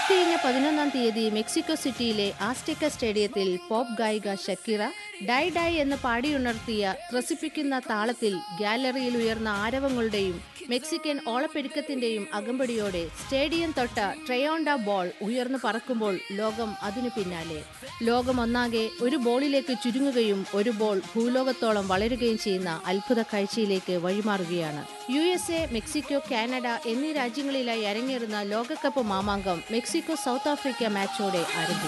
ഇക്കഴിഞ്ഞ പതിനൊന്നാം തീയതി മെക്സിക്കോ സിറ്റിയിലെ ആസ്റ്റെക്ക സ്റ്റേഡിയത്തിൽ പോപ്പ് ഗായിക ഷക്കീറ ഡൈ ഡൈ എന്ന് പാടിയുണർത്തിയ ത്രസിപ്പിക്കുന്ന താളത്തിൽ ഗാലറിയിൽ ഉയർന്ന ആരവങ്ങളുടെയും മെക്സിക്കൻ ഓളപ്പെരുക്കത്തിന്റെയും അകമ്പടിയോടെ സ്റ്റേഡിയം തൊട്ട ട്രയോണ്ട ബോൾ ഉയർന്നു പറക്കുമ്പോൾ ലോകം അതിനു പിന്നാലെ ലോകം ഒന്നാകെ ഒരു ബോളിലേക്ക് ചുരുങ്ങുകയും ഒരു ബോൾ ഭൂലോകത്തോളം വളരുകയും ചെയ്യുന്ന അത്ഭുത കാഴ്ചയിലേക്ക് വഴിമാറുകയാണ് U S A Mexico Canada എന്നീ രാജ്യങ്ങളിലായി അരങ്ങേറുന്ന ലോകകപ്പ് മാമാങ്കം മെക്സിക്കോ സൗത്ത് ആഫ്രിക്ക മാച്ചോടെ ആരംഭിച്ചു